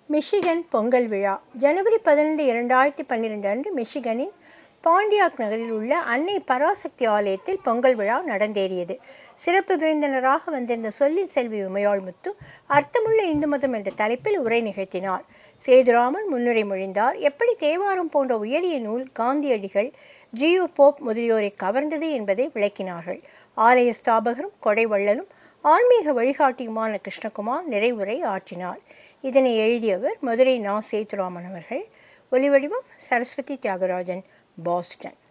Michigan Pongal விழா ஜனவரி பதினைந்து இரண்டாயிரத்தி பன்னிரண்டு அன்று மிஷிகனின் பாண்டியாக் நகரில் உள்ள அன்னை பராசக்தி ஆலயத்தில் பொங்கல் விழா நடந்தேறியது சிறப்பு விருந்தினராக வந்திருந்த சொல்லின் செல்வி உமையாள் முத்து அர்த்தமுள்ள இந்து மதம் என்ற தலைப்பில் உரை நிகழ்த்தினார் சேதுராமன் முன்னுரை மொழிந்தார் எப்படி தேவாரம் போன்ற உயரிய நூல் காந்தியடிகள் ஜியோ போப் முதலியோரை கவர்ந்தது என்பதை விளக்கினார்கள் ஆலய ஸ்தாபகரும் கொடைவள்ளலும் ஆன்மீக வழிகாட்டியுமான கிருஷ்ணகுமார் நிறைவுரை ஆற்றினார் இதனை எழுதியவர் மதுரை நா சேதுராமன் அவர்கள் ஒலிவடிவம் சரஸ்வதி தியாகராஜன் பாஸ்டன்